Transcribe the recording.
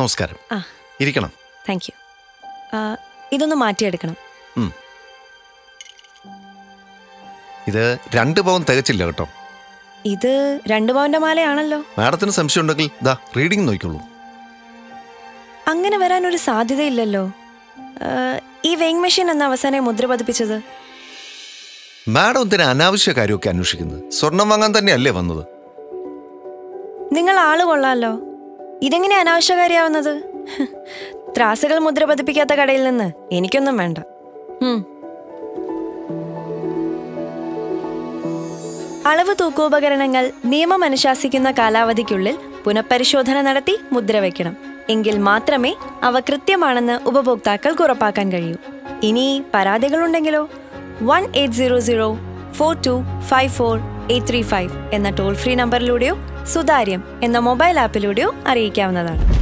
നമസ്കാരം ആ ഇരിക്കണം താങ്ക് യു ഇതൊന്ന് മാറ്റിയെടുക്കണം ഉം. ഇത് രണ്ട് പവൻ തികച്ചില്ല കേട്ടോ ഇത് രണ്ട് പവന്റെ മാലയാണല്ലോ മാഡത്തിന് സംശയം ഉണ്ടെങ്കിൽ ദാ റീഡിംഗ് നോക്കിക്കോളൂ അങ്ങനെ വരാൻ ഒരു സാധ്യതയില്ലല്ലോ ആ, ഈ വെയിങ് മെഷീൻ എന്ന അവസാനം മുദ്ര പതിപ്പിച്ചത് മാഡം എന്തിനാ അനാവശ്യ കാര്യമൊക്കെ അന്വേഷിക്കുന്നത് സ്വർണം വാങ്ങാൻ തന്നെയല്ലേ വന്നത് നിങ്ങൾ ആള് കൊള്ളാലോ ഇതെങ്ങനെ അനാവശ്യകാരിയാവുന്നത് ഹ്, ത്രാസുകൾ മുദ്ര പതിപ്പിക്കാത്ത കടയിൽ നിന്ന് എനിക്കൊന്നും വേണ്ട ഉം. അളവ് തൂക്കോപകരണങ്ങൾ നിയമം അനുശാസിക്കുന്ന കാലാവധിക്കുള്ളിൽ പുനഃപരിശോധന നടത്തി മുദ്ര വയ്ക്കണം എങ്കിൽ മാത്രമേ അവ കൃത്യമാണെന്ന് ഉപഭോക്താക്കൾക്ക് ഉറപ്പാക്കാൻ കഴിയൂ ഇനി പരാതികളുണ്ടെങ്കിലോ one eight zero zero four two five four eight three five എന്ന ടോൾ ഫ്രീ നമ്പറിലൂടെയോ സുതാര്യം എന്ന മൊബൈൽ ആപ്പിലൂടെയോ അറിയിക്കാവുന്നതാണ്